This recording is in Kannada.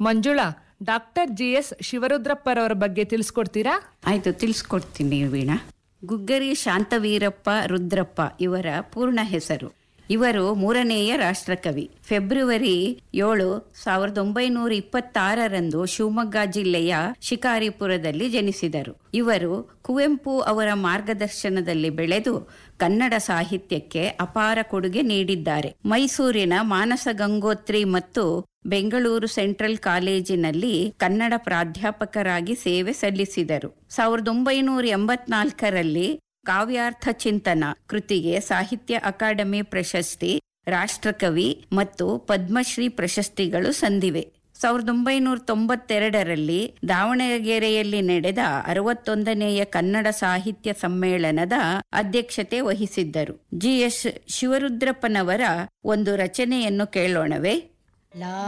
ಮಂಜುಳಾ ಡಾಕ್ಟರ್ ಜಿ ಎಸ್ ಶಿವರುದ್ರಪ್ಪರವರ ಬಗ್ಗೆ ತಿಳಿಸ್ಕೊಡ್ತೀರಾ ಆಯ್ತು ತಿಳಿಸ್ಕೊಡ್ತೀನಿ ವೀಣಾ ಗುಗ್ಗರಿ ಶಾಂತವೀರಪ್ಪ ರುದ್ರಪ್ಪ ಇವರ ಪೂರ್ಣ ಹೆಸರು ಇವರು ಮೂರನೆಯ ರಾಷ್ಟ್ರಕವಿ ಫೆಬ್ರವರಿ ಏಳು ಸಾವಿರದ ಒಂಬೈನೂರ ಇಪ್ಪತ್ತಾರರಂದು ಶಿವಮೊಗ್ಗ ಜಿಲ್ಲೆಯ ಶಿಕಾರಿಪುರದಲ್ಲಿ ಜನಿಸಿದರು ಇವರು ಕುವೆಂಪು ಅವರ ಮಾರ್ಗದರ್ಶನದಲ್ಲಿ ಬೆಳೆದು ಕನ್ನಡ ಸಾಹಿತ್ಯಕ್ಕೆ ಅಪಾರ ಕೊಡುಗೆ ನೀಡಿದ್ದಾರೆ ಮೈಸೂರಿನ ಮಾನಸ ಗಂಗೋತ್ರಿ ಮತ್ತು ಬೆಂಗಳೂರು ಸೆಂಟ್ರಲ್ ಕಾಲೇಜಿನಲ್ಲಿ ಕನ್ನಡ ಪ್ರಾಧ್ಯಾಪಕರಾಗಿ ಸೇವೆ ಸಲ್ಲಿಸಿದರು ಸಾವಿರದ ಒಂಬೈನೂರ ಎಂಬತ್ನಾಲ್ಕರಲ್ಲಿ ಕಾವ್ಯಾರ್ಥ ಚಿಂತನ ಕೃತಿಗೆ ಸಾಹಿತ್ಯ ಅಕಾಡೆಮಿ ಪ್ರಶಸ್ತಿ ರಾಷ್ಟ್ರಕವಿ ಮತ್ತು ಪದ್ಮಶ್ರೀ ಪ್ರಶಸ್ತಿಗಳು ಸಂದಿವೆ ಸಾವಿರದ ಒಂಬೈನೂರ ತೊಂಬತ್ತೆರಡರಲ್ಲಿ ದಾವಣಗೆರೆಯಲ್ಲಿ ನಡೆದ ಅರವತ್ತೊಂದನೆಯ ಕನ್ನಡ ಸಾಹಿತ್ಯ ಸಮ್ಮೇಳನದ ಅಧ್ಯಕ್ಷತೆ ವಹಿಸಿದ್ದರು ಜಿ ಎಸ್ ಶಿವರುದ್ರಪ್ಪನವರ ಒಂದು ರಚನೆಯನ್ನು ಕೇಳೋಣವೇ